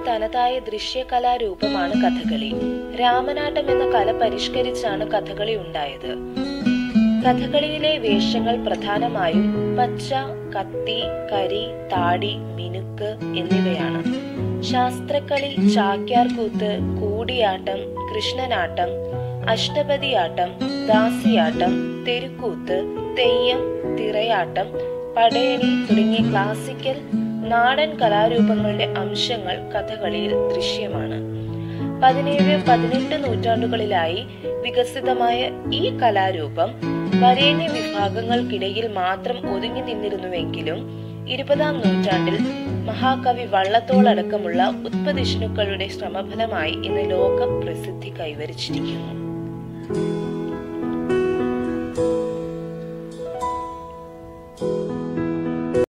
തനതായ ദൃശ്യകലാരൂപമാണ് കഥകളി രാമനാട്ടം എന്ന കല പരിഷ്കരിച്ചാണ് കഥകളി ഉണ്ടായത് കഥകളിയിലെ വേഷങ്ങൾ പ്രധാനമായും പച്ച കത്തി കരി താടി മിനുക്ക് എന്നിവയാണ് ശാസ്ത്രക്കളി ചാക്യാർകൂത്ത് കൂടിയാട്ടം കൃഷ്ണനാട്ടം അഷ്ടപതിയാട്ടം ദാസിയാട്ടം തെരുക്കൂത്ത് തെയ്യം തിറയാട്ടം പടയണി തുടങ്ങിയ ക്ലാസിക്കൽ നാടൻ കലാരൂപങ്ങളുടെ അംശങ്ങൾ കഥകളിയിൽ ദൃശ്യമാണ് പതിനേഴ് പതിനെട്ട് നൂറ്റാണ്ടുകളിലായി വികസിതമായ ഈ കലാരൂപം വരേണ്യ വിഭാഗങ്ങൾക്കിടയിൽ മാത്രം ഒതുങ്ങി നിന്നിരുന്നുവെങ്കിലും ഇരുപതാം നൂറ്റാണ്ടിൽ മഹാകവി വള്ളത്തോളടക്കമുള്ള ഉത്പതിഷ്ണുക്കളുടെ ശ്രമഫലമായി ഇന്ന് ലോക പ്രസിദ്ധി കൈവരിച്ചിരിക്കുന്നു